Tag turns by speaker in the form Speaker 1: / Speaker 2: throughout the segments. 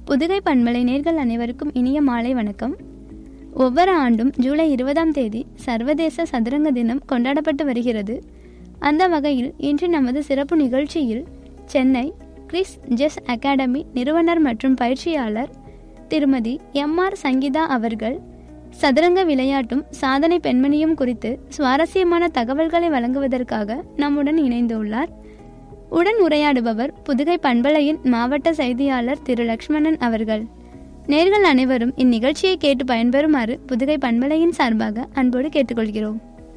Speaker 1: புதுகை பண்பலை நேர்கள் அனைவருக்கும் இனிய மாலை வணக்கம் ஒவ்வொரு ஆண்டும் ஜூலை இருபதாம் தேதி சர்வதேச சதுரங்க தினம் கொண்டாடப்பட்டு வருகிறது அந்த வகையில் இன்று நமது சிறப்பு நிகழ்ச்சியில் சென்னை கிறிஸ் ஜெஸ் அகாடமி நிறுவனர் மற்றும் பயிற்சியாளர் திருமதி எம் ஆர் சங்கீதா அவர்கள் சதுரங்க விளையாட்டும் சாதனை பெண்மணியும் குறித்து சுவாரஸ்யமான தகவல்களை வழங்குவதற்காக நம்முடன் இணைந்துள்ளார் உடன் உரையாடுபவர் புதுகை பண்பலையின் மாவட்ட செய்தியாளர் திரு லக்ஷ்மணன் அவர்கள் நேர்கள் அனைவரும் இந்நிகழ்ச்சியை கேட்டு பயன்பெறுமாறு புதுகை பண்பலையின் சார்பாக அன்போடு கேட்டுக்கொள்கிறோம்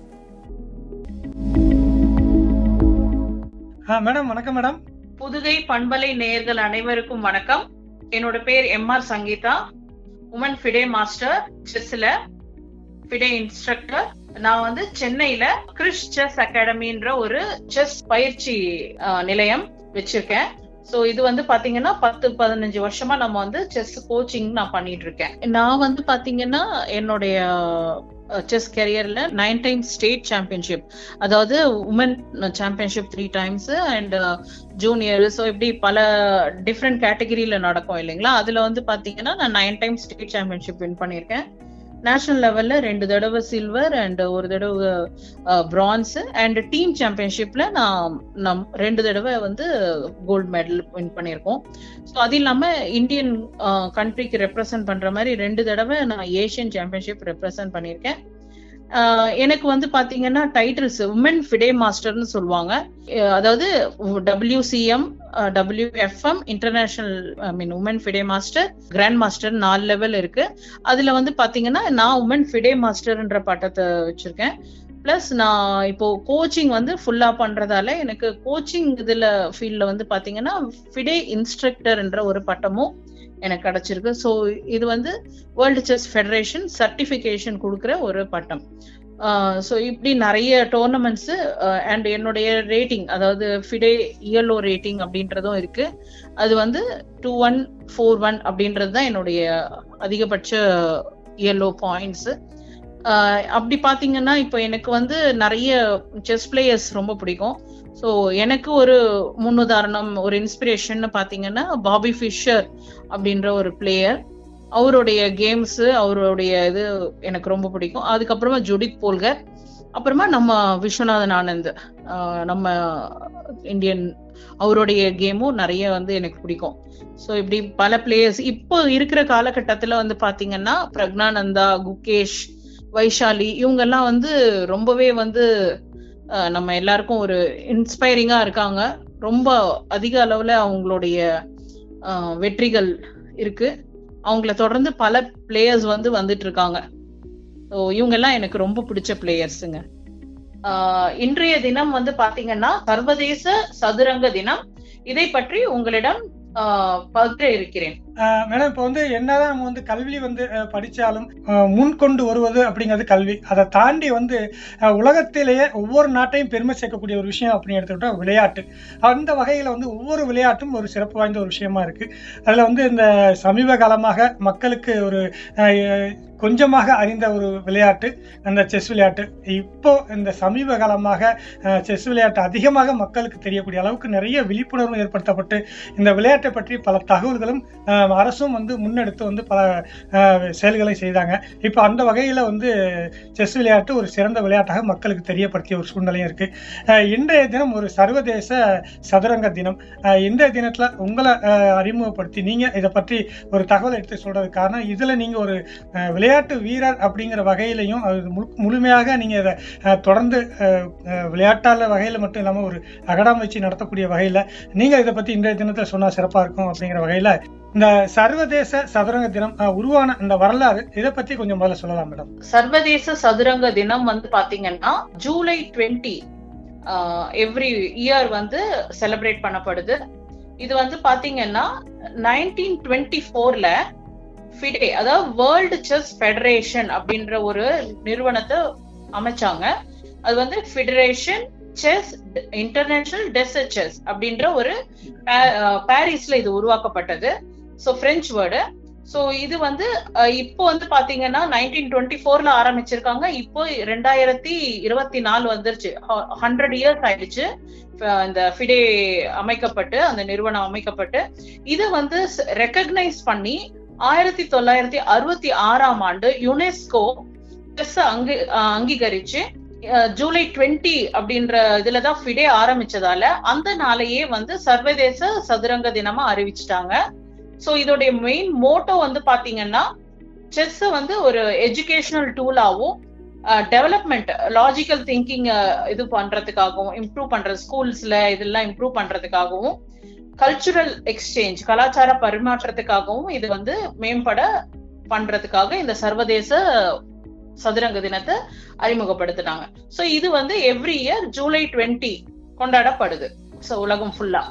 Speaker 2: ஆ மேடம் வணக்கம் மேடம்
Speaker 3: புதுகை பண்பலை நேயர்கள் அனைவருக்கும் வணக்கம் என்னோட பேர் M R Sangeetha woman FIDE master செஸ்ல ஃபிடே இன்ஸ்ட்ரக்டர் நான் வந்து சென்னையில கிறிஸ் செஸ் அகாடமின்ற ஒரு செஸ் பயிற்சி அஹ், நிலையம் வச்சிருக்கேன் சோ இது வந்து பாத்தீங்கன்னா பத்து பதினஞ்சு வருஷமா நம்ம வந்து செஸ் கோச்சிங் நான் பண்ணிட்டு இருக்கேன் நான் வந்து பாத்தீங்கன்னா என்னுடைய செஸ் கெரியர்ல நைன் டைம்ஸ் ஸ்டேட் சாம்பியன்ஷிப் அதாவது woman championship three times and junior so இப்படி பல டிஃப்ரெண்ட் கேட்டகரியில நடக்கும் இல்லைங்களா அதுல வந்து பாத்தீங்கன்னா நான் nine times state championship win பண்ணியிருக்கேன் நேஷனல் லெவல்ல ரெண்டு தடவை சில்வர் அண்ட் ஒரு தடவை பிரான்ஸ் அண்ட் டீம் சாம்பியன்ஷிப்ல நான் நம் ரெண்டு தடவை வந்து கோல்டு மெடல் வின் பண்ணியிருக்கோம் ஸோ அது இல்லாம இந்தியன் கண்ட்ரிக்கு ரெப்ரசன்ட் பண்ற மாதிரி ரெண்டு தடவை நான் ஏஷியன் சாம்பியன்ஷிப் ரெப்ரசன்ட் பண்ணியிருக்கேன் ஆஹ் எனக்கு வந்து பாத்தீங்கன்னா டைட்டில்ஸ் உமன் ஃபிடே மாஸ்டர்னு சொல்லுவாங்க அஹ் அதாவது WCM WFM international I mean woman FIDE master grand master நாலு லெவல் இருக்கு அதுல வந்து பாத்தீங்கன்னா நான் உமன் ஃபிடே மாஸ்டர்ன்ற பட்டத்தை வச்சிருக்கேன் பிளஸ் நான் இப்போ கோச்சிங் வந்து ஃபுல்லா பண்றதால எனக்கு கோச்சிங் இதுல ஃபீல்ட்ல வந்து பாத்தீங்கன்னா ஃபிடே இன்ஸ்ட்ரக்டர்ன்ற ஒரு பட்டமும் எனக்கு கிடைச்சிருக்கு ஸோ இது வந்து வேர்ல்டு செஸ் ஃபெடரேஷன் சர்டிஃபிகேஷன் கொடுக்குற ஒரு பட்டம் ஸோ இப்படி நிறைய டோர்னமெண்ட்ஸ் அண்ட் என்னுடைய ரேட்டிங் அதாவது ஃபிடே இயலோ ரேட்டிங் அப்படின்றதும் இருக்கு அது வந்து டூ ஒன் ஃபோர் ஒன் அப்படின்றது தான் என்னுடைய அதிகபட்ச இயலோ பாயிண்ட்ஸ் அப்படி பாத்தீங்கன்னா இப்போ எனக்கு வந்து நிறைய செஸ் பிளேயர்ஸ் ரொம்ப பிடிக்கும் ஸோ எனக்கு ஒரு முன்னுதாரணம் ஒரு இன்ஸ்பிரேஷன் பாத்தீங்கன்னா பாபி ஃபிஷர் அப்படின்ற ஒரு பிளேயர் அவருடைய கேம்ஸ் அவருடைய இது எனக்கு ரொம்ப பிடிக்கும் அதுக்கப்புறமா ஜுடித் போல்கர் அப்புறமா நம்ம விஸ்வநாதன் ஆனந்த் ஆஹ் நம்ம இந்தியன் அவருடைய கேமும் நிறைய வந்து எனக்கு பிடிக்கும் ஸோ இப்படி பல பிளேயர்ஸ் இப்போ இருக்கிற காலகட்டத்துல வந்து பாத்தீங்கன்னா பிரக்னானந்தா குகேஷ் வைஷாலி இவங்கெல்லாம் வந்து ரொம்பவே வந்து ஆஹ் நம்ம எல்லாருக்கும் ஒரு இன்ஸ்பைரிங்கா இருக்காங்க ரொம்ப அதிக அளவுல அவங்களுடைய ஆஹ் வெற்றிகள் இருக்கு அவங்கள தொடர்ந்து பல பிளேயர்ஸ் வந்து வந்துட்டு இருக்காங்க ஸோ இவங்க எல்லாம் எனக்கு ரொம்ப பிடிச்ச பிளேயர்ஸுங்க இன்றைய தினம் வந்து பாத்தீங்கன்னா சர்வதேச சதுரங்க தினம் இதை பற்றி உங்களிடம் ஆஹ் பகிர இருக்கிறேன்
Speaker 2: ஆஹ் மேடம் இப்போ வந்து என்னதான் நம்ம வந்து கல்வி வந்து ஆஹ் படிச்சாலும் ஆஹ் முன் கொண்டு வருவது அப்படிங்கிறது கல்வி அதை தாண்டி வந்து ஆஹ் உலகத்திலேயே ஒவ்வொரு நாட்டையும் பெருமை சேர்க்கக்கூடிய ஒரு விஷயம் அப்படின்னு எடுத்துக்கிட்டா விளையாட்டு அந்த வகையில் வந்து ஒவ்வொரு விளையாட்டும் ஒரு சிறப்பு வாய்ந்த ஒரு விஷயமா இருக்கு அதில் வந்து இந்த சமீப காலமாக மக்களுக்கு ஒரு ஆஹ் கொஞ்சமாக அறிந்த ஒரு விளையாட்டு அந்த செஸ் விளையாட்டு இப்போ இந்த சமீப காலமாக ஆஹ் செஸ் விளையாட்டு அதிகமாக மக்களுக்கு தெரியக்கூடிய அளவுக்கு நிறைய விழிப்புணர்வு ஏற்படுத்தப்பட்டு இந்த விளையாட்டை பற்றி பல தகவல்களும் ஆஹ் அரசும் வந்து முன்னெடுத்து வந்து பல ஆஹ் செயல்களை செய்தாங்க இப்போ அந்த வகையில் வந்து செஸ் விளையாட்டு ஒரு சிறந்த விளையாட்டாக மக்களுக்கு தெரியப்படுத்திய ஒரு சூழ்நிலையும் இருக்கு ஆஹ் இன்றைய தினம் ஒரு சர்வதேச சதுரங்க தினம் ஆஹ் இன்றைய தினத்துல உங்களை ஆஹ் அறிமுகப்படுத்தி நீங்க இதை பற்றி ஒரு தகவல் எடுத்து சொல்றது காரணம் இதுல நீங்க ஒரு ஆஹ் விளையாட்டு வீரர் அப்படிங்கிற வகையிலையும் அது முழு- முழுமையாக நீங்க இதை ஆஹ் தொடர்ந்து ஆஹ் ஆஹ் விளையாட்டாளர் வகையில மட்டும் இல்லாம ஒரு அகடாம் வச்சு நடத்தக்கூடிய வகையில நீங்க இதை பத்தி இன்றைய தினத்துல சொன்னா சிறப்பா இருக்கும் அப்படிங்கிற வகையில இந்த சர்வதேச சதுரங்க தினம் ஆஹ் உருவான இந்த வரலாறு இதை பத்தி கொஞ்சம் முதல்ல சொல்லலாம் மேடம்
Speaker 3: சர்வதேச சதுரங்க தினம் வந்து பாத்தீங்கன்னா ஜூலை டுவெண்ட்டி எவ்ரி இயர் வந்து செலிப்ரேட் பண்ணப்படுது இது வந்து பாத்தீங்கன்னா நைன்டீன் டுவெண்ட்டி ஃபோர்ல ஃபிடே அதாவது வேர்ல்டு செஸ் ஃபெடரேஷன் அப்படின்ற ஒரு நிறுவனத்தை அமைச்சாங்க அது வந்து federation chess international des chess அப்படின்ற ஒரு பா- அஹ் பாரிஸ்ல இது உருவாக்கப்பட்டது ஸோ பிரெஞ்சு வேர்டு சோ இது வந்து அஹ், இப்போ வந்து பாத்தீங்கன்னா நைன்டீன் டுவெண்ட்டி ஃபோர்ல ஆரம்பிச்சிருக்காங்க இப்போ ரெண்டாயிரத்தி இருபத்தி நாலு வந்துருச்சு ஹண்ட்ரட் இயர்ஸ் ஆயிடுச்சு அஹ், இந்த ஃபிடே அமைக்கப்பட்டு அந்த நிறுவனம் அமைக்கப்பட்டு இது வந்து ரெக்கக்னைஸ் பண்ணி ஆயிரத்தி தொள்ளாயிரத்தி அறுபத்தி ஆறாம் ஆண்டு யுனெஸ்கோ செஸ் அங்கி அஹ், அங்கீகரிச்சு அஹ், ஜூலை டுவெண்ட்டி அப்படின்ற இதுலதான் ஃபிடே ஆரம்பிச்சதால அந்த நாளையே வந்து சர்வதேச சதுரங்க தினமா அறிவிச்சிட்டாங்க சோ இதோடைய மெயின் மோட்டோ வந்து பாத்தீங்கன்னா செஸ் வந்து ஒரு எஜுகேஷனல் டூலாவும் டெவலப்மெண்ட் லாஜிக்கல் திங்கிங் இது பண்றதுக்காகவும் இம்ப்ரூவ் பண்ற ஸ்கூல்ஸ்ல இதெல்லாம் இம்ப்ரூவ் பண்றதுக்காகவும் கல்ச்சுரல் எக்ஸ்சேஞ்ச் கலாச்சார பரிமாற்றத்துக்காகவும் இது வந்து மேம்பட பண்றதுக்காக இந்த சர்வதேச சதுரங்க தினத்தை அறிமுகப்படுத்தினாங்க சோ இது வந்து எவ்ரி இயர் ஜூலை டுவெண்ட்டி கொண்டாடப்படுது சோ உலகம் ஃபுல்லா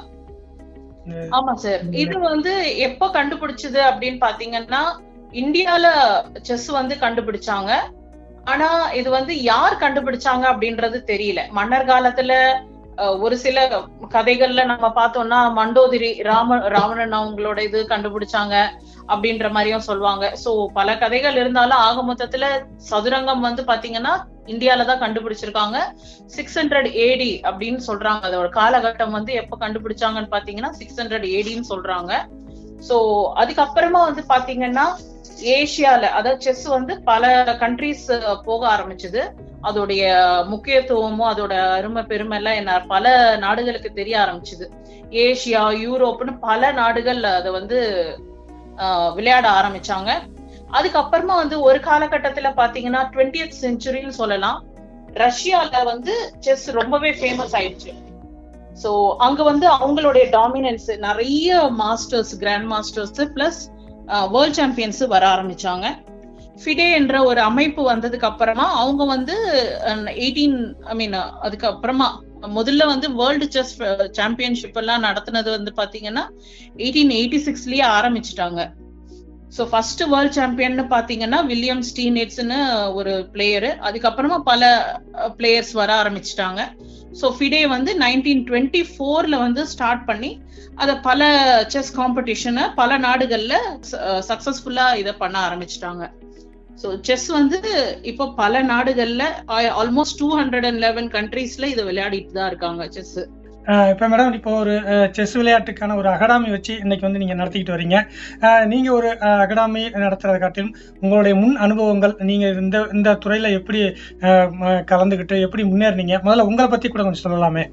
Speaker 3: ஆமா சார் இது வந்து எப்ப கண்டுபிடிச்சது அப்படின்னு பாத்தீங்கன்னா இந்தியால செஸ் வந்து கண்டுபிடிச்சாங்க ஆனா இது வந்து யார் கண்டுபிடிச்சாங்க அப்படின்றது தெரியல மன்னர் காலத்துல அஹ், ஒரு சில கதைகள்ல நம்ம பார்த்தோம்னா மண்டோதிரி ராம ராவணன் அவங்களோட இது கண்டுபிடிச்சாங்க அப்படின்ற மாதிரியும் சொல்லுவாங்க சோ பல கதைகள் இருந்தாலும் ஆக மொத்தத்துல சதுரங்கம் வந்து பாத்தீங்கன்னா இந்தியால தான் கண்டுபிடிச்சிருக்காங்க சிக்ஸ் ஹண்ட்ரட் ஏடி அப்படின்னு சொல்றாங்க அதோட காலகட்டம் வந்து எப்ப கண்டுபிடிச்சாங்கன்னு பாத்தீங்கன்னா சிக்ஸ் ஹண்ட்ரட் ஏடின்னு சொல்றாங்க சோ அதுக்கப்புறமா வந்து பாத்தீங்கன்னா ஏசியால அதாவது செஸ் வந்து பல கண்ட்ரிஸ் போக ஆரம்பிச்சது அதோடைய முக்கியத்துவமும் அதோட அருமை பெருமை எல்லாம் என்ன பல நாடுகளுக்கு தெரிய ஆரம்பிச்சது ஏசியா யூரோப்னு பல நாடுகள் அதை வந்து ஆஹ், விளையாட ஆரம்பிச்சாங்க அதுக்கப்புறமா வந்து ஒரு காலகட்டத்துல பாத்தீங்கன்னா டுவெண்டியத் செஞ்சுரின்னு சொல்லலாம் ரஷ்யால வந்து செஸ் ரொம்பவே ஃபேமஸ் ஆயிடுச்சு சோ அங்க வந்து அவங்களுடைய டாமினன்ஸ் நிறைய masters grand masters plus world champions வர ஆரம்பிச்சாங்க ஃபிடே என்ற ஒரு அமைப்பு வந்ததுக்கு அப்புறமா அவங்க வந்து எயிட்டீன் ஐ மீன் அதுக்கப்புறமா முதல்ல வந்து வேர்ல்டு செஸ் சாம்பியன்ஷிப் எல்லாம் நடத்துனது வந்து பாத்தீங்கன்னா எயிட்டீன் எயிட்டி சிக்ஸ்லயே ஆரம்பிச்சிட்டாங்க ஸோ ஃபர்ஸ்ட் வேர்ல்ட் சாம்பியன் பாத்தீங்கன்னா வில்லியம் ஸ்டீனேட்ஸ்னு ஒரு பிளேயரு அதுக்கப்புறமா பல பிளேயர்ஸ் வர ஆரம்பிச்சிட்டாங்க ஸோ ஃபிடே வந்து நைன்டீன் டுவெண்ட்டி ஃபோர்ல வந்து ஸ்டார்ட் பண்ணி அதை பல செஸ் காம்படிஷனை பல நாடுகள்ல சக்சஸ்ஃபுல்லா இதை பண்ண ஆரம்பிச்சிட்டாங்க ஸோ செஸ் வந்து இப்போ பல நாடுகள்ல almost two hundred and eleven கண்ட்ரீஸ்ல இதை விளையாடிட்டு தான் இருக்காங்க செஸ்
Speaker 2: ஆஹ் இப்ப மேடம் இப்போ ஒரு செஸ் விளையாட்டுக்கான ஒரு அகாடமி வச்சு இன்னைக்கு வந்து நீங்க நடத்திக்கிட்டு வரீங்க ஆஹ் நீங்க ஒரு ஆஹ் அகாடமி நடத்துறத காட்டிலும் உங்களுடைய முன் அனுபவங்கள் நீங்க இந்த இந்த துறையில எப்படி ஆஹ் ம- கலந்துக்கிட்டு எப்படி முன்னேறினீங்க முதல்ல உங்களை பத்தி கூட கொஞ்சம் சொல்லலாமே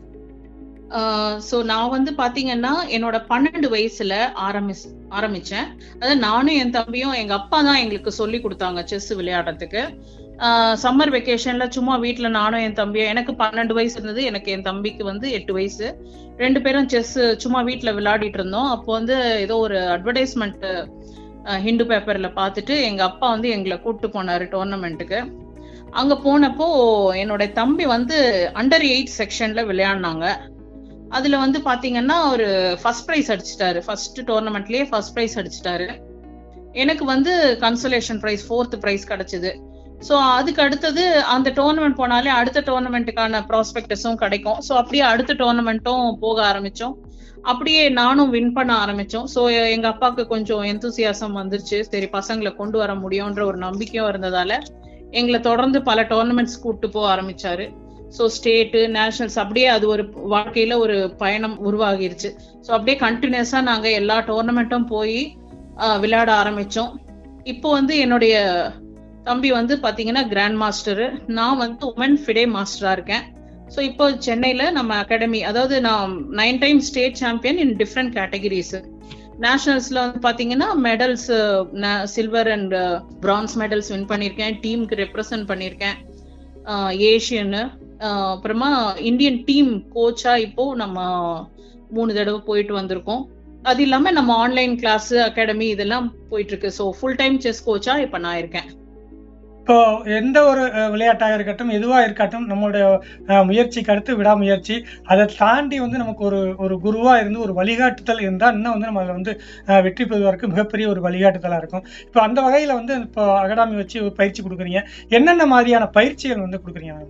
Speaker 3: ஸோ நான் வந்து பாத்தீங்கன்னா என்னோட பன்னெண்டு வயசுல ஆரம்பி ஆரம்பிச்சேன் அதாவது நானும் என் தம்பியும் எங்க அப்பா தான் எங்களுக்கு சொல்லி கொடுத்தாங்க செஸ் விளையாடுறதுக்கு சம்மர் வெக்கேஷன்ல சும்மா வீட்ல நானும் என் தம்பியும் எனக்கு பன்னெண்டு வயசு இருந்தது எனக்கு என் தம்பிக்கு வந்து எட்டு வயசு ரெண்டு பேரும் செஸ் சும்மா வீட்ல விளையாடிட்டு இருந்தோம் அப்போ வந்து ஏதோ ஒரு அட்வர்டைஸ்மெண்ட் ஹிந்து பேப்பர்ல பார்த்துட்டு எங்க அப்பா வந்து எங்களை கூப்பிட்டு போனாரு டோர்னமெண்ட்டுக்கு அங்க போனப்போ என்னோட தம்பி வந்து அண்டர் எயிட் செக்ஷன்ல விளையாடினாங்க அதுல வந்து பாத்தீங்கன்னா ஒரு ஃபர்ஸ்ட் பிரைஸ் அடிச்சிட்டாரு ஃபர்ஸ்ட் டோர்னமெண்ட்லயே ஃபர்ஸ்ட் பிரைஸ் அடிச்சிட்டாரு எனக்கு வந்து கன்சோலேஷன் பிரைஸ் ஃபோர்த் பிரைஸ் கிடைச்சது ஸோ அதுக்கு அடுத்தது அந்த டோர்னமெண்ட் போனாலே அடுத்த டோர்னமெண்ட்டுக்கான ப்ராஸ்பெக்டஸும் கிடைக்கும் ஸோ அப்படியே அடுத்த டோர்னமெண்ட்டும் போக ஆரம்பிச்சோம் அப்படியே நானும் வின் பண்ண ஆரம்பிச்சோம் ஸோ எங்க அப்பாவுக்கு கொஞ்சம் எந்தூசியாசம் வந்துருச்சு சரி பசங்களை கொண்டு வர முடியும்ன்ற ஒரு நம்பிக்கையும் இருந்ததால எங்களை தொடர்ந்து பல டோர்னமெண்ட்ஸ் கூப்பிட்டு போக ஆரம்பிச்சாரு ஸோ ஸ்டேட்டு நேஷனல்ஸ் அப்படியே அது ஒரு வாழ்க்கையில ஒரு பயணம் உருவாகிருச்சு ஸோ அப்படியே கண்டினியூஸா நாங்க எல்லா டோர்னமெண்ட்டும் போய் விளையாட ஆரம்பிச்சோம் இப்போ வந்து என்னுடைய தம்பி வந்து பாத்தீங்கன்னா கிராண்ட் மாஸ்டர் நான் வந்து உமன் ஃபிடே மாஸ்டரா இருக்கேன் ஸோ இப்போ சென்னையில நம்ம அகாடமி அதாவது நான் nine time state champion in different categories நேஷனல்ஸ்ல வந்து பாத்தீங்கன்னா medals silver and bronze medals win பண்ணியிருக்கேன் டீமுக்கு ரெப்ரசன்ட் பண்ணியிருக்கேன் ஏஷியன்னு அப்புறமா இந்தியன் டீம் கோச்சா இப்போ நம்ம மூணு தடவை போயிட்டு வந்திருக்கோம் அது இல்லாம நம்ம ஆன்லைன் கிளாஸ் அகாடமி இதெல்லாம் போயிட்டு இருக்கு ஸோ ஃபுல் டைம் செஸ் கோச்சா இப்ப நான் இருக்கேன்
Speaker 2: இப்போ எந்த ஒரு அஹ், விளையாட்டாக இருக்கட்டும் எதுவா இருக்கட்டும் நம்மளுடைய அஹ், முயற்சிக்கு அடுத்து விடாமுயற்சி அதை தாண்டி வந்து நமக்கு ஒரு ஒரு குருவா இருந்து ஒரு வழிகாட்டுதல் இருந்தால் இன்னும் வந்து நம்ம அதில் வந்து அஹ், வெற்றி பெறுவதற்கு மிகப்பெரிய ஒரு வழிகாட்டுதலா இருக்கும் இப்போ அந்த வகையில வந்து இப்போ அகாடமி வச்சு ஒரு பயிற்சி கொடுக்குறீங்க என்னென்ன மாதிரியான பயிற்சிகள் வந்து கொடுக்குறீங்க மேடம்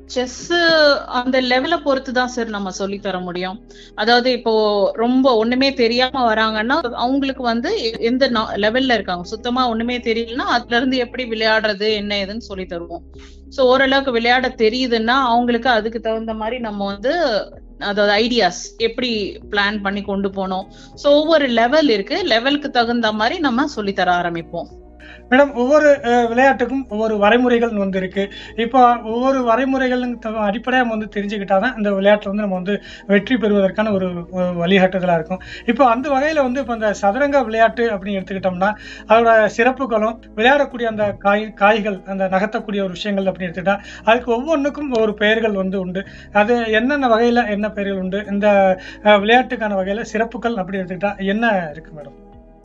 Speaker 3: செஸ் அந்த லெவலை பொறுத்து தான் சார் நம்ம சொல்லி தர முடியும் அதாவது இப்போ ரொம்ப ஒண்ணுமே தெரியாம வராங்கன்னா அவங்களுக்கு வந்து எ- எந்த லெவல்ல இருக்காங்க சுத்தமா ஒண்ணுமே தெரியலன்னா அதுல இருந்து எப்படி விளையாடுறது என்ன ஏதுன்னு சொல்லி தருவோம் சோ ஓரளவுக்கு விளையாட தெரியுதுன்னா அவங்களுக்கு அதுக்கு தகுந்த மாதிரி நம்ம வந்து அதாவது ஐடியாஸ் எப்படி பிளான் பண்ணி கொண்டு போனோம் சோ ஒவ்வொரு லெவல் இருக்கு லெவலுக்கு தகுந்த மாதிரி நம்ம சொல்லி தர ஆரம்பிப்போம்
Speaker 2: மேடம் ஒவ்வொரு அஹ், விளையாட்டுக்கும் ஒவ்வொரு வரைமுறைகள் வந்து இருக்கு இப்போ ஒவ்வொரு வரைமுறைகள் அடிப்படையாக வந்து தெரிஞ்சுக்கிட்டா தான் இந்த விளையாட்டில் வந்து நம்ம வந்து வெற்றி பெறுவதற்கான ஒரு ஒரு வழிகாட்டுதலாக இருக்கும் இப்போ அந்த வகையில் வந்து இப்போ இந்த சதுரங்க விளையாட்டு அப்படின்னு எடுத்துக்கிட்டோம்னா அதோட சிறப்புகளும் விளையாடக்கூடிய அந்த காய் காய்கள் அந்த நகர்த்தக்கூடிய ஒரு விஷயங்கள் அப்படின்னு எடுத்துக்கிட்டா அதுக்கு ஒவ்வொன்றுக்கும் ஒரு பெயர்கள் வந்து உண்டு அது என்னென்ன வகையில் என்ன பெயர்கள் உண்டு இந்த அஹ், விளையாட்டுக்கான வகையில் சிறப்புகள் அப்படின்னு எடுத்துக்கிட்டா என்ன இருக்கு மேடம்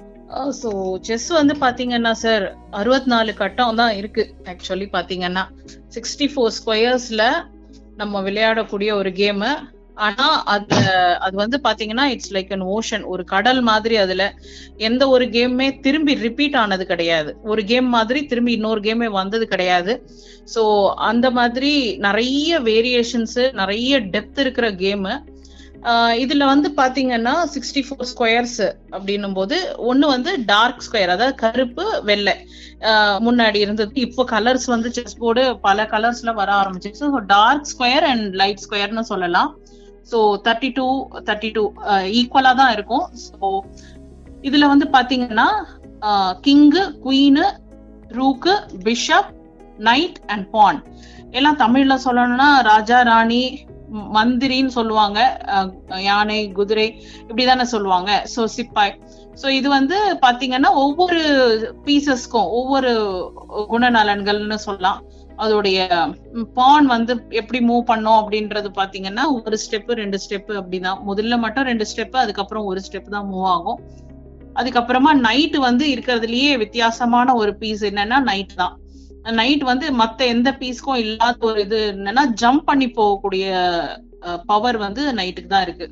Speaker 3: ஸோ செஸ் வந்து பாத்தீங்கன்னா சார் அறுபத்தி நாலு கட்டம் தான் இருக்கு ஆக்சுவலி பாத்தீங்கன்னா சிக்ஸ்டி ஃபோர் ஸ்கொயர்ஸ்ல நம்ம விளையாடக்கூடிய ஒரு கேம் ஆனா அது அது வந்து பாத்தீங்கன்னா இட்ஸ் லைக் அன் ஓஷன் ஒரு கடல் மாதிரி அதுல எந்த ஒரு கேமுமே திரும்பி ரிப்பீட் ஆனது கிடையாது ஒரு கேம் மாதிரி திரும்பி இன்னொரு கேமே வந்தது கிடையாது ஸோ அந்த மாதிரி நிறைய வேரியேஷன்ஸ் நிறைய டெப்த் இருக்கிற கேமு இதுல வந்து பாத்தீங்கன்னா சிக்ஸ்டி ஃபோர் ஸ்கொயர்ஸ் அப்படின்னும் போது ஒண்ணு வந்து டார்க் ஸ்கொயர் அதாவது கருப்பு வெள்ளை ஆஹ் முன்னாடி இருந்தது இப்போ கலர்ஸ் வந்து செஸ் போர்டு பல கலர்ஸ்ல வர ஆரம்பிச்சிருச்சு so dark square and light ஸ்கொயர்னு சொல்லலாம் so thirty two thirty two ஈக்குவலா தான் இருக்கும் ஸோ இதுல வந்து பாத்தீங்கன்னா king queen rook bishop knight and pawn எல்லாம் தமிழ்ல சொல்லணும்னா ராஜா ராணி ம- மந்திரின்னு சொல்லுவாங்க அஹ், யானை குதிரை இப்படிதானே சொல்லுவாங்க சோ சிப்பாய் சோ இது வந்து பாத்தீங்கன்னா ஒவ்வொரு பீசஸ்க்கும் ஒவ்வொரு குணநலன்கள்னு சொல்லலாம் அதோடைய பான் வந்து எப்படி மூவ் பண்ணோம் அப்படின்றது பாத்தீங்கன்னா ஒரு ஸ்டெப் ரெண்டு ஸ்டெப் அப்படிதான் முதல்ல மட்டும் ரெண்டு ஸ்டெப் அதுக்கப்புறம் ஒரு ஸ்டெப் தான் மூவ் ஆகும் அதுக்கப்புறமா நைட் வந்து இருக்கிறதுலயே வித்தியாசமான ஒரு பீஸ் என்னன்னா நைட் தான் நைட் வந்து மத்த எந்த பீஸ்க்கும் இல்லாத ஒரு இது என்னன்னா ஜம்ப் பண்ணி போகக்கூடிய பவர் வந்து நைட்டுக்கு தான் இருக்கு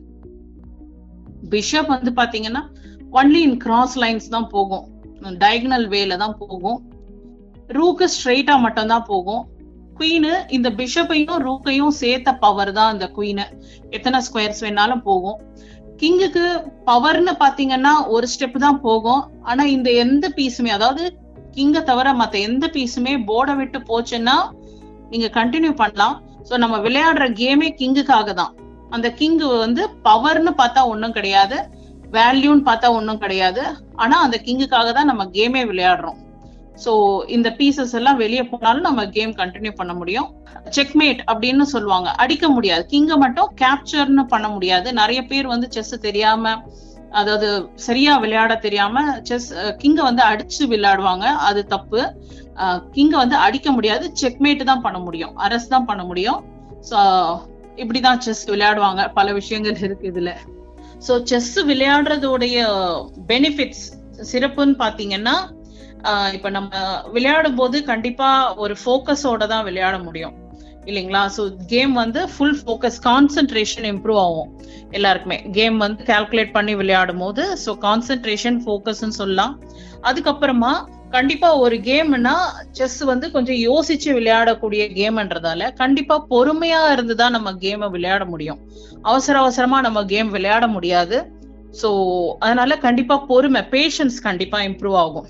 Speaker 3: பிஷப் வந்து பாத்தீங்கன்னா ஒன்லி இன் கிராஸ் லைன்ஸ் தான் போகும் டயகனல் வேல தான் போகும் ரூக்கு ஸ்ட்ரெயிட்டா மட்டும் தான் போகும் குவீனு இந்த பிஷப்பையும் ரூக்கையும் சேர்த்த பவர் தான் இந்த குவீனு எத்தனை ஸ்கொயர்ஸ் வேணாலும் போகும் கிங்குக்கு பவர்னு பாத்தீங்கன்னா ஒரு ஸ்டெப் தான் போகும் ஆனா இந்த எந்த பீஸுமே அதாவது கிங்க தவிர மத்த எந்த பீஸுமே போர்டை விட்டு போச்சுன்னா நீங்க கண்டினியூ பண்ணலாம் சோ நம்ம விளையாடுற கேமே கிங்குக்காக தான் அந்த கிங் வந்து பவர்னு பார்த்தா ஒண்ணும் கிடையாது வேல்யூன்னு பார்த்தா ஒண்ணும் கிடையாது ஆனா அந்த கிங்குக்காக தான் நம்ம கேமே விளையாடுறோம் சோ இந்த பீசஸ் எல்லாம் வெளியே போனாலும் நம்ம கேம் கண்டினியூ பண்ண முடியும் செக்மேட் அப்படின்னு சொல்லுவாங்க அடிக்க முடியாது கிங்க மட்டும் கேப்சர்னு பண்ண முடியாது நிறைய பேர் வந்து செஸ் தெரியாம அதாவது சரியா விளையாட தெரியாம செஸ் கிங்க வந்து அடிச்சு விளையாடுவாங்க அது தப்பு கிங்க வந்து அடிக்க முடியாது செக்மேட் தான் பண்ண முடியும் அரசு தான் பண்ண முடியும் ஸோ இப்படிதான் செஸ் விளையாடுவாங்க பல விஷயங்கள் இருக்கு இதுல ஸோ செஸ் விளையாடுறதோடைய பெனிஃபிட்ஸ் சிறப்புன்னு பாத்தீங்கன்னா ஆஹ் இப்ப நம்ம விளையாடும் போது கண்டிப்பா ஒரு ஃபோக்கஸோட தான் விளையாட முடியும் இல்லைங்களா ஸோ கேம் வந்து ஃபுல் ஃபோக்கஸ் கான்சென்ட்ரேஷன் இம்ப்ரூவ் ஆகும் எல்லாருக்குமே கேம் வந்து கால்குலேட் பண்ணி விளையாடும் போது ஸோ கான்சென்ட்ரேஷன் ஃபோக்கஸ்ன்னு சொல்லலாம் அதுக்கப்புறமா கண்டிப்பா ஒரு கேம்னா செஸ் வந்து கொஞ்சம் யோசிச்சு விளையாடக்கூடிய கேம்ன்றதால கண்டிப்பா பொறுமையா இருந்துதான் நம்ம கேமை விளையாட முடியும் அவசர அவசரமா நம்ம கேம் விளையாட முடியாது சோ அதனால கண்டிப்பா பொறுமை பேஷன்ஸ் கண்டிப்பா இம்ப்ரூவ் ஆகும்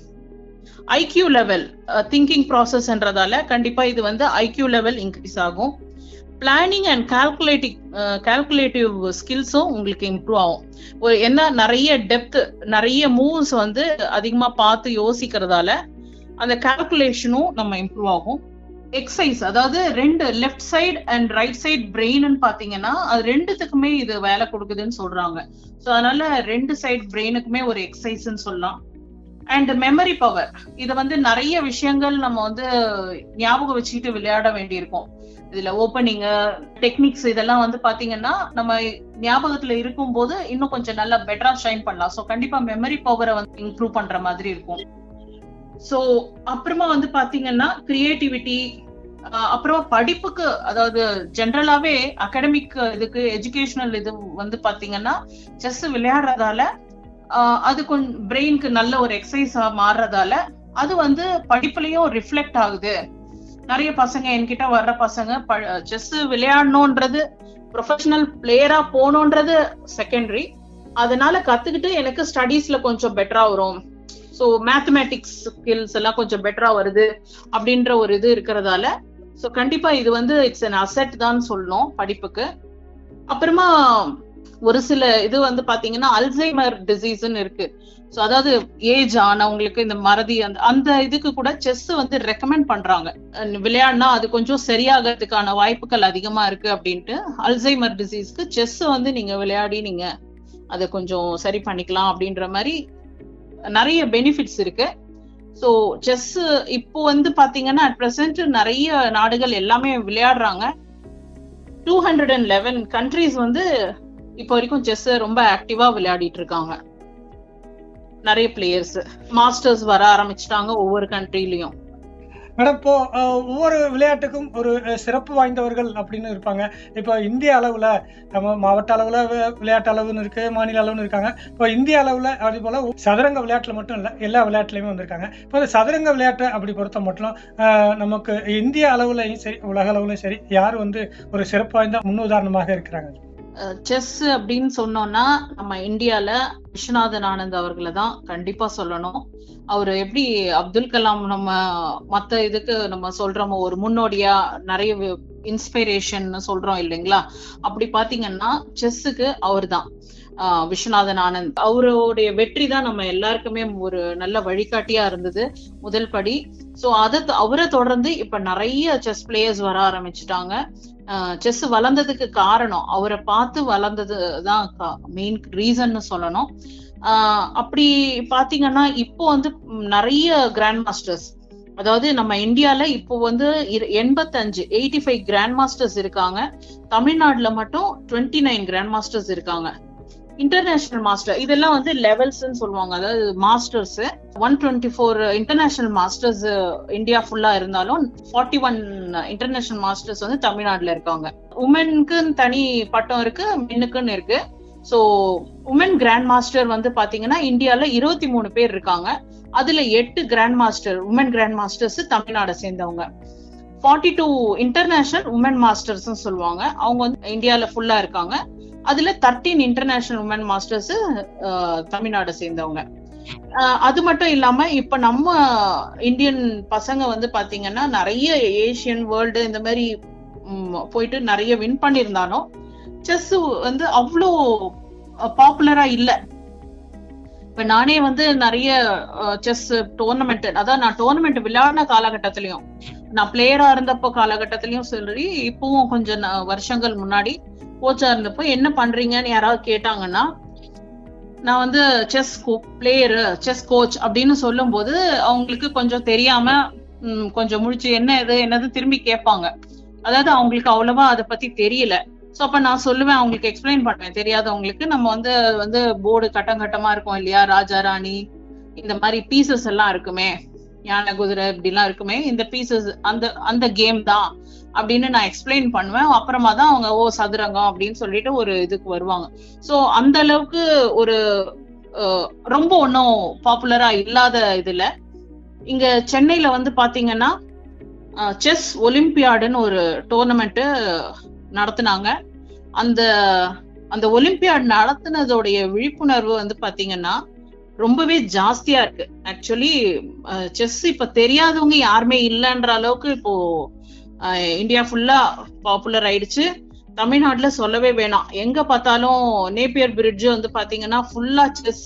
Speaker 3: ஐக்யூ லெவல் திங்கிங் ப்ராசஸ்ன்றதால கண்டிப்பா இது வந்து ஐக்யூ லெவல் இன்க்ரீஸ் ஆகும் பிளானிங் அண்ட் கால்குலேட்டிவ் கால்குலேட்டிவ் ஸ்கில்ஸும் உங்களுக்கு இம்ப்ரூவ் ஆகும் ஒரு என்ன நிறைய டெப்த் நிறைய மூவ்ஸ் வந்து அதிகமா பார்த்து யோசிக்கிறதால அந்த கால்குலேஷனும் நம்ம இம்ப்ரூவ் ஆகும் எக்ஸசைஸ் அதாவது ரெண்டு left side and right side பிரெயின்னு பாத்தீங்கன்னா அது ரெண்டுத்துக்குமே இது வேலை கொடுக்குதுன்னு சொல்றாங்க ஸோ அதனால ரெண்டு சைடு பிரெயினுக்குமே ஒரு எக்ஸசைஸ்ன்னு சொல்லலாம் அண்ட் மெமரி பவர் இத வந்து நிறைய விஷயங்கள் நம்ம வந்து ஞாபகம் வச்சுக்கிட்டு விளையாட வேண்டியிருக்கும் இதுல ஓப்பனிங் டெக்னிக்ஸ் இதெல்லாம் வந்து பாத்தீங்கன்னா நம்ம ஞாபகத்துல இருக்கும் போது இன்னும் கொஞ்சம் நல்லா பெட்டரா ஷைன் பண்ணலாம் சோ கண்டிப்பா மெமரி பவரை வந்து இம்ப்ரூவ் பண்ற மாதிரி இருக்கும் சோ அப்புறமா வந்து பாத்தீங்கன்னா கிரியேட்டிவிட்டி அப்புறமா படிப்புக்கு அதாவது ஜென்ரலாவே அகாடமிக் இதுக்கு எஜுகேஷனல் இது வந்து பாத்தீங்கன்னா செஸ் விளையாடுறதால அது கொஞ்சம் பிரெயினுக்கு நல்ல ஒரு எக்ஸசைஸ் மாறுறதால அது வந்து படிப்புலயும் ரிஃப்ளெக்ட் ஆகுது நிறைய பசங்க என்கிட்ட வர்ற பசங்க செஸ் விளையாடணும்ன்றது ப்ரொஃபஷனல் பிளேயரா போகணுன்றது செகண்டரி அதனால கத்துக்கிட்டு எனக்கு ஸ்டடீஸ்ல கொஞ்சம் பெட்டரா வரும் ஸோ மேத்தமேட்டிக்ஸ் ஸ்கில்ஸ் எல்லாம் கொஞ்சம் பெட்டரா வருது அப்படின்ற ஒரு இது இருக்கிறதால ஸோ கண்டிப்பா இது வந்து இட்ஸ் அன் அசெட் தான் சொல்லணும் படிப்புக்கு அப்புறமா ஒரு சில இது வந்து பாத்தீங்கன்னா அல்சைமர் டிசீஸ்ன்னு இருக்கு ஸோ அதாவது ஏஜ் ஆனவங்களுக்கு இந்த மறதி அந்த அந்த இதுக்கு கூட செஸ் வந்து ரெக்கமெண்ட் பண்றாங்க அஹ் விளையாடினா அது கொஞ்சம் சரியாகிறதுக்கான வாய்ப்புகள் அதிகமா இருக்கு அப்படின்ட்டு அல்சைமர் டிசீஸ்க்கு செஸ் வந்து நீங்க விளையாடி நீங்க அதை கொஞ்சம் சரி பண்ணிக்கலாம் அப்படின்ற மாதிரி நிறைய பெனிஃபிட்ஸ் இருக்கு ஸோ செஸ் இப்போ வந்து பாத்தீங்கன்னா அட் பிரசன்ட் நிறைய நாடுகள் எல்லாமே விளையாடுறாங்க two hundred and eleven countries வந்து இப்போ வரைக்கும் செஸ் ரொம்ப ஆக்டிவா விளையாடிட்டு இருக்காங்க நிறைய பிளேயர்ஸ் மாஸ்டர்ஸ் வர ஆரம்பிச்சிட்டாங்க ஒவ்வொரு கண்ட்ரிலயும்
Speaker 2: மேடம் இப்போ அஹ், ஒவ்வொரு விளையாட்டுக்கும் ஒரு அஹ், சிறப்பு வாய்ந்தவர்கள் அப்படின்னு இருப்பாங்க இப்போ இந்திய அளவுல நம்ம மாவட்ட அளவுல வி- விளையாட்டு அளவுன்னு இருக்கு மாநில அளவுன்னு இருக்காங்க இப்போ இந்திய அளவுல அதே போல சதுரங்க விளையாட்டுல மட்டும் இல்ல எல்லா விளையாட்டுலயுமே வந்திருக்காங்க இப்போ இந்த சதுரங்க விளையாட்டை அப்படி பொறுத்த மட்டும் அஹ், நமக்கு இந்திய அளவுலயும் சரி உலக அளவுலயும் சரி யார் வந்து ஒரு சிறப்பு வாய்ந்த முன்னுதாரணமாக இருக்கிறாங்க
Speaker 3: செஸ் அப்படின்னு சொன்னோம்னா நம்ம இந்தியால விஸ்வநாதன் ஆனந்த் அவர்களை தான் கண்டிப்பா சொல்லணும் அவர் எப்படி அப்துல் கலாம் நம்ம மத்த இதுக்கு நம்ம சொல்றோமோ ஒரு முன்னோடியா நிறைய இன்ஸ்பிரேஷன் சொல்றோம் இல்லைங்களா அப்படி பாத்தீங்கன்னா செஸ்ஸுக்கு அவர் தான் விஸ்வநாதன் ஆனந்த் அவருடைய வெற்றி தான் நம்ம எல்லாருக்குமே ஒரு நல்ல வழிகாட்டியா இருந்தது முதல் படி சோ அதை அவரை தொடர்ந்து இப்ப நிறைய செஸ் பிளேயர்ஸ் வர ஆரம்பிச்சுட்டாங்க செஸ் வளர்ந்ததுக்கு காரணம் அவரை பார்த்து வளர்ந்தது தான் மெயின் ரீசன்னு சொல்லணும் ஆஹ் அப்படி பாத்தீங்கன்னா இப்போ வந்து ம், நிறைய கிராண்ட் மாஸ்டர்ஸ் அதாவது நம்ம இந்தியால இப்போ வந்து இரு- எண்பத்தஞ்சு எயிட்டி ஃபைவ் கிராண்ட் மாஸ்டர்ஸ் இருக்காங்க தமிழ்நாட்டுல மட்டும் டுவெண்ட்டி நைன் கிராண்ட் மாஸ்டர்ஸ் இருக்காங்க இன்டர்நேஷனல் மாஸ்டர் இதெல்லாம் வந்து லெவல்ஸ்ன்னு சொல்லுவாங்க அதாவது masters one twenty four international masters India ஃபுல்லா இருந்தாலும் ஃபார்ட்டி ஒன் இன்டர்நேஷனல் மாஸ்டர்ஸ் வந்து தமிழ்நாட்டுல இருக்காங்க உமனுக்குன்னு தனி பட்டம் இருக்கு மென்னுக்குன்னு இருக்கு சோ உமன் கிராண்ட் மாஸ்டர் வந்து பாத்தீங்கன்னா இந்தியால இருபத்தி மூணு பேர் இருக்காங்க அதுல எட்டு grand master woman grand masters தமிழ்நாடை சேர்ந்தவங்க forty two international woman masters சொல்லுவாங்க அவங்க வந்து இந்தியால ஃபுல்லா இருக்காங்க அதுல தேர்ட்டீன் இன்டர்நேஷனல் உமன் மாஸ்டர்ஸ் தமிழ்நாடை சேர்ந்தவங்க அஹ் அது மட்டும் இல்லாம இப்ப நம்ம இந்தியன் பசங்க வந்து பாத்தீங்கன்னா நிறைய ஏசியன் வேர்ல்டு இந்த மாதிரி ம், போயிட்டு நிறைய வின் பண்ணியிருந்தாலும் செஸ் வந்து அவ்வளோ பாப்புலரா இல்ல இப்ப நானே வந்து நிறைய செஸ் டோர்னமெண்ட் அதான் நான் டோர்னமெண்ட் விளையாடின காலகட்டத்திலயும் நான் பிளேயரா இருந்தப்போ காலகட்டத்திலயும் சரி இப்பவும் கொஞ்சம் ந- வருஷங்கள் முன்னாடி கோச்சா இருந்தப்போ என்ன பண்றீங்கன்னு யாராவது கேட்டாங்கன்னா நான் வந்து செஸ் பிளேயரு செஸ் கோச் அப்படின்னு சொல்லும்போது அவங்களுக்கு கொஞ்சம் தெரியாம ம், கொஞ்சம் முழிச்சு என்ன இது என்னது திரும்பி கேட்பாங்க அதாவது அவங்களுக்கு அவ்வளவா அதை பத்தி தெரியல சோ அப்ப நான் சொல்லுவேன் அவங்களுக்கு எக்ஸ்பிளைன் பண்ணுவேன் தெரியாதவங்களுக்கு நம்ம வந்து அது வந்து போர்டு கட்டம் கட்டமா இருக்கும் இல்லையா ராஜா ராணி இந்த மாதிரி பீசஸ் எல்லாம் இருக்குமே யானை குதிரை இப்படி எல்லாம் இருக்குமே இந்த பீசஸ் அந்த அந்த கேம் தான் அப்படின்னு நான் எக்ஸ்பிளைன் பண்ணுவேன் அப்புறமா தான் அவங்க ஓ சதுரங்கம் அப்படின்னு சொல்லிட்டு ஒரு இதுக்கு வருவாங்க சோ அந்த அளவுக்கு ஒரு அஹ், ரொம்ப ஒன்றும் பாப்புலரா இல்லாத இதுல இங்க சென்னையில வந்து பாத்தீங்கன்னா செஸ் ஒலிம்பியாடுன்னு ஒரு டோர்னமெண்ட் நடத்துனாங்க அந்த அந்த ஒலிம்பியாட் நடத்துனதோடைய விழிப்புணர்வு வந்து பாத்தீங்கன்னா ரொம்பவே ஜாஸ்தியா இருக்கு ஆக்சுவலி செஸ் இப்ப தெரியாதவங்க யாருமே இல்லைன்ற அளவுக்கு இப்போ அஹ், இந்தியா ஃபுல்லா பாப்புலர் ஆயிடுச்சு தமிழ்நாட்டுல சொல்லவே வேணாம் எங்க பார்த்தாலும் நேப்பியர் பிரிட்ஜ் வந்து பாத்தீங்கன்னா ஃபுல்லா செஸ்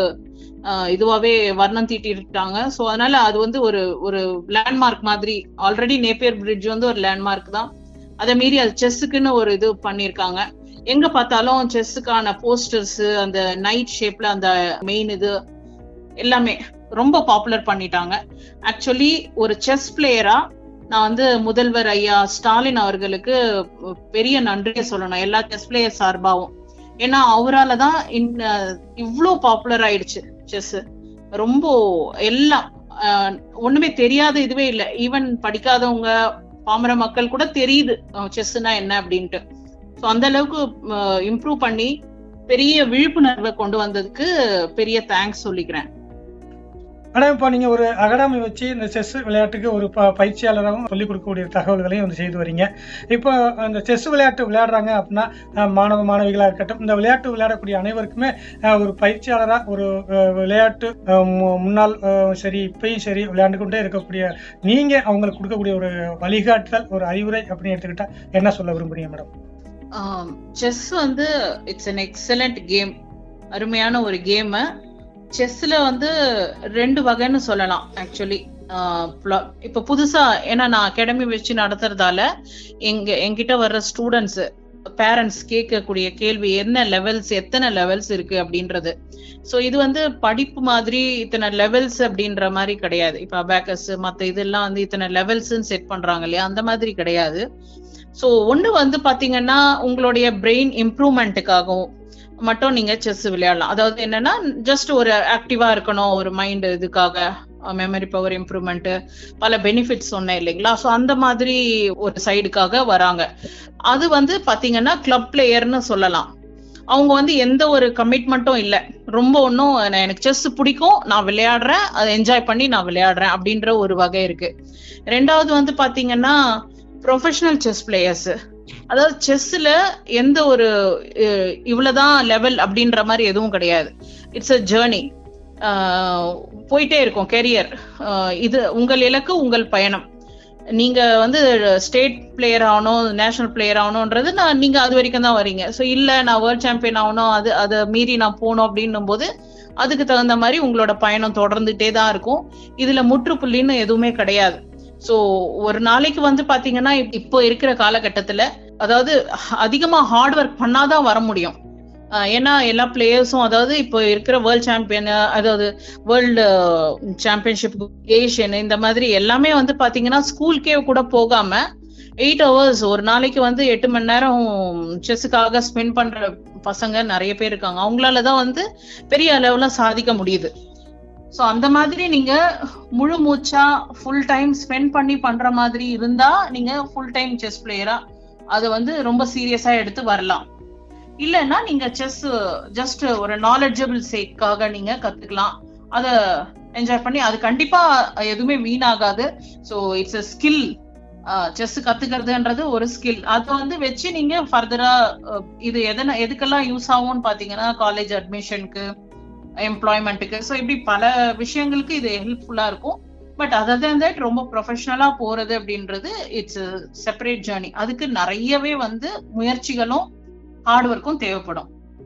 Speaker 3: இதுவாவே வர்ணம் தீட்டிருக்காங்க சோ அதனால அது வந்து ஒரு ஒரு லேண்ட்மார்க் மாதிரி ஆல்ரெடி நேப்பியர் பிரிட்ஜ் வந்து ஒரு லேண்ட்மார்க் தான் அதை மீறி அது செஸ்ஸுக்குன்னு ஒரு இது பண்ணிருக்காங்க எங்க பார்த்தாலும் செஸ்ஸுக்கான போஸ்டர்ஸ் அந்த நைட் ஷேப்ல அந்த மெயின் இது எல்லாமே ரொம்ப பாப்புலர் பண்ணிட்டாங்க ஆக்சுவலி ஒரு செஸ் பிளேயரா நான் வந்து முதல்வர் ஐயா ஸ்டாலின் அவர்களுக்கு பெரிய நன்றியை சொல்லணும் எல்லா செஸ் பிளேயர் சார்பாவும் ஏன்னா அவரால தான் இவ்வளோ பாப்புலர் ஆயிடுச்சு செஸ் ரொம்ப எல்லாம் அஹ், ஒண்ணுமே தெரியாத இதுவே இல்லை ஈவன் படிக்காதவங்க பாமர மக்கள் கூட தெரியுது செஸ்னா என்ன அப்படின்ட்டு ஸோ அந்த அளவுக்கு இம்ப்ரூவ் பண்ணி பெரிய விழிப்புணர்வை கொண்டு வந்ததுக்கு பெரிய தேங்க்ஸ் சொல்லிக்கிறேன்
Speaker 2: ஆனால் இப்போ நீங்கள் ஒரு அகாடமி வச்சு இந்த செஸ் விளையாட்டுக்கு ஒரு ப பயிற்சியாளராகவும் சொல்லிக் கொடுக்கக்கூடிய தகவல்களையும் வந்து செய்து வரீங்க இப்போ அந்த செஸ் விளையாட்டு விளையாடுறாங்க அப்படின்னா அஹ், மாணவ மாணவிகளாக இருக்கட்டும் இந்த விளையாட்டு விளையாடக்கூடிய அனைவருக்குமே அஹ், ஒரு பயிற்சியாளராக ஒரு அஹ், விளையாட்டு அஹ், மு- முன்னாள் அஹ், சரி இப்பயும் சரி விளையாண்டு கொண்டே இருக்கக்கூடிய நீங்கள் அவங்களுக்கு கொடுக்கக்கூடிய ஒரு வழிகாட்டுதல் ஒரு அறிவுரை அப்படின்னு எடுத்துக்கிட்டா என்ன சொல்ல விரும்புறீங்க மேடம்
Speaker 3: செஸ் வந்து இட்ஸ் an எக்ஸலண்ட் கேம் அருமையான ஒரு கேம் செஸ்ல வந்து ரெண்டு வகைன்னு சொல்லலாம் ஆக்சுவலி இப்ப புதுசா ஏன்னா நான் அகாடமி வச்சு நடத்துறதால எங்க என்கிட்ட வர்ற ஸ்டூடெண்ட்ஸ் பேரண்ட்ஸ் கேட்கக்கூடிய கேள்வி என்ன லெவல்ஸ் எத்தனை லெவல்ஸ் இருக்கு அப்படின்றது சோ இது வந்து படிப்பு மாதிரி இத்தனை லெவல்ஸ் அப்படின்ற மாதிரி கிடையாது இப்ப அபேக்கஸ் மத்த இதெல்லாம் வந்து இத்தனை லெவல்ஸ் செட் பண்றாங்க இல்லையா அந்த மாதிரி கிடையாது சோ ஒண்ணு வந்து பாத்தீங்கன்னா உங்களுடைய பிரெயின் இம்ப்ரூவ்மெண்ட்டுக்காகவும் மட்டும் நீங்க செஸ் விளையாடலாம் அதாவது என்னன்னா ஜஸ்ட் ஒரு ஆக்டிவா இருக்கணும் ஒரு மைண்ட் இதுக்காக மெமரி பவர் இம்ப்ரூவ்மெண்ட் பல பெனிஃபிட்ஸ் சொன்னேன் இல்லைங்களா சோ அந்த மாதிரி ஒரு சைடுக்காக வராங்க அது வந்து பாத்தீங்கன்னா கிளப் பிளேயர்னு சொல்லலாம் அவங்க வந்து எந்த ஒரு கமிட்மெண்ட்டும் இல்ல ரொம்ப ஒன்றும் எனக்கு செஸ் பிடிக்கும் நான் விளையாடுறேன் அதை என்ஜாய் பண்ணி நான் விளையாடுறேன் அப்படின்ற ஒரு வகை இருக்கு ரெண்டாவது வந்து பாத்தீங்கன்னா ப்ரொஃபஷனல் செஸ் பிளேயர்ஸ் அதாவது செஸ்ல எந்த ஒரு அஹ், இவ்வளவுதான் லெவல் அப்படின்ற மாதிரி எதுவும் கிடையாது இட்ஸ் அ ஜேர்னி போயிட்டே இருக்கும் கெரியர் இது உங்கள் இலக்கு உங்கள் பயணம் நீங்க வந்து ஸ்டேட் பிளேயர் ஆகணும் நேஷனல் பிளேயர் ஆகணும்ன்றது நான் நீங்க அது வரைக்கும் தான் வரீங்க ஸோ இல்ல நான் வேர்ல்ட் சாம்பியன் ஆகணும் அது அதை மீறி நான் போகணும் அப்படின்னும் போது அதுக்கு தகுந்த மாதிரி உங்களோட பயணம் தொடர்ந்துட்டே தான் இருக்கும் இதுல முற்றுப்புள்ளின்னு எதுவுமே கிடையாது சோ ஒரு நாளைக்கு வந்து பாத்தீங்கன்னா இப்- இப்போ இருக்கிற காலகட்டத்துல அதாவது அதிகமா ஹார்ட் ஒர்க் பண்ணாதான் வர முடியும் ஆஹ் ஏன்னா எல்லா பிளேயர்ஸும் அதாவது இப்போ இருக்கிற வேர்ல்ட் சாம்பியன் அதாவது வேர்ல்டு சாம்பியன்ஷிப் ஏஷியன் இந்த மாதிரி எல்லாமே வந்து பாத்தீங்கன்னா ஸ்கூலுக்கே கூட போகாம எயிட் ஹவர்ஸ் ஒரு நாளைக்கு வந்து எட்டு மணி நேரம் செஸ்ஸுக்காக ஸ்பெண்ட் பண்ற பசங்க நிறைய பேர் இருக்காங்க அவங்களால தான் வந்து பெரிய அளவுல சாதிக்க முடியுது சோ அந்த மாதிரி நீங்க முழு மூச்சா ஃபுல் டைம் ஸ்பெண்ட் பண்ணி பண்ற மாதிரி இருந்தா நீங்க ஃபுல் டைம் செஸ் பிளேயரா அதை வந்து ரொம்ப சீரியஸா எடுத்து வரலாம் இல்லைன்னா நீங்க செஸ் ஜஸ்ட் ஒரு நாலேஜபிள் சேக்காக நீங்க கத்துக்கலாம் அத என்ஜாய் பண்ணி அது கண்டிப்பா எதுவுமே வீணாகாது so it's a skill chess கத்துக்கிறதுன்றது ஒரு ஸ்கில் அதை வந்து வச்சு நீங்க ஃபர்தரா இது எதன எதுக்கெல்லாம் யூஸ் ஆகும்னு பாத்தீங்கன்னா காலேஜ் அட்மிஷனுக்கு எம்ப்ளாய்மெண்ட்டுக்கு ஸோ இப்படி பல விஷயங்களுக்கு இது ஹெல்ப்ஃபுல்லா இருக்கும் பட் அதர் தேன் தட் ரொம்ப ப்ரொஃபஷனலா போறது அப்படின்றது இட்ஸ் செப்பரேட் ஜேர்னி அதுக்கு நிறையவே வந்து முயற்சிகளும் ஹார்ட் ஒர்க்கும் தேவைப்படும்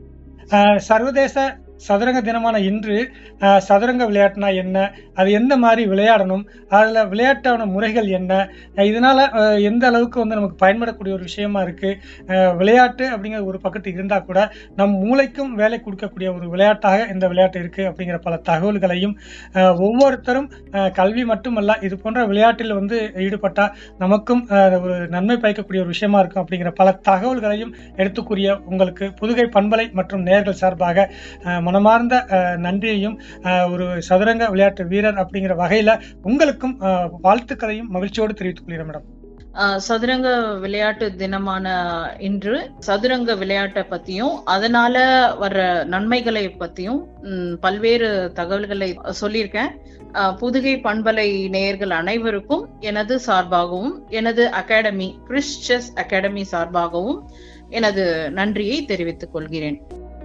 Speaker 2: ஆஹ் சர்வதேச சதுரங்க தினமான இன்று ஆஹ் சதுரங்க விளையாட்டுனா என்ன அது எந்த மாதிரி விளையாடணும் அதில் விளையாட்டான முறைகள் என்ன ஆஹ் இதனால ஆஹ் எந்த அளவுக்கு வந்து நமக்கு பயன்படக்கூடிய ஒரு விஷயமா இருக்கு ஆஹ் விளையாட்டு அப்படிங்கிற ஒரு பக்கத்து இருந்தால் கூட நம் மூளைக்கும் வேலை கொடுக்கக்கூடிய ஒரு விளையாட்டாக இந்த விளையாட்டு இருக்கு அப்படிங்கிற பல தகவல்களையும் ஆஹ் ஒவ்வொருத்தரும் ஆஹ் கல்வி மட்டுமல்ல இது போன்ற விளையாட்டில் வந்து ஈடுபட்டால் நமக்கும் ஆஹ் ஒரு நன்மை பயக்கக்கூடிய ஒரு விஷயமா இருக்கும் அப்படிங்கிற பல தகவல்களையும் எடுத்துக்கூறிய உங்களுக்கு புதுகை பண்பலை மற்றும் நேர்கள் சார்பாக ஆஹ் மனமார்ந்த ஆஹ் நன்றியையும் ஆஹ் ஒரு சதுரங்க விளையாட்டு வீரர் அப்படிங்கிற வகையில உங்களுக்கும் ஆஹ் வாழ்த்துக்களையும் மகிழ்ச்சியோடு தெரிவித்துக் கொள்கிறேன் மேடம்
Speaker 3: ஆஹ் சதுரங்க விளையாட்டு தினமான இன்று சதுரங்க விளையாட்டை பத்தியும் அதனால வர்ற நன்மைகளை பத்தியும் ம், பல்வேறு தகவல்களை சொல்லியிருக்கேன் ஆஹ் புதுகை பண்பலை நேயர்கள் அனைவருக்கும் எனது சார்பாகவும் எனது அகாடமி கிறிஸ் செஸ் அகாடமி சார்பாகவும் எனது நன்றியை தெரிவித்துக் கொள்கிறேன்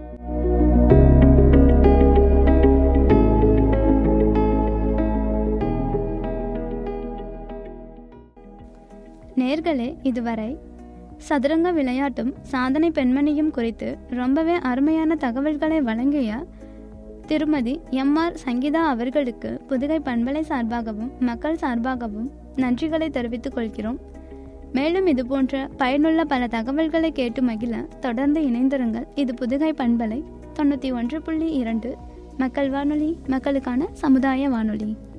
Speaker 1: நேர்களே இதுவரை சதுரங்க விளையாட்டும் சாதனை பெண்மணியும் குறித்து ரொம்பவே அருமையான தகவல்களை வழங்கிய திருமதி எம் ஆர் சங்கீதா அவர்களுக்கு புதுகை பண்பலை சார்பாகவும் மக்கள் சார்பாகவும் நன்றிகளை தெரிவித்துக் கொள்கிறோம் மேலும் இது போன்ற பயனுள்ள பல தகவல்களை கேட்டு மகிழ தொடர்ந்து இணைந்திருங்கள் இது புதுகை பண்பலை தொண்ணூற்றி ஒன்று புள்ளி இரண்டு மக்கள் வானொலி மக்களுக்கான சமுதாய வானொலி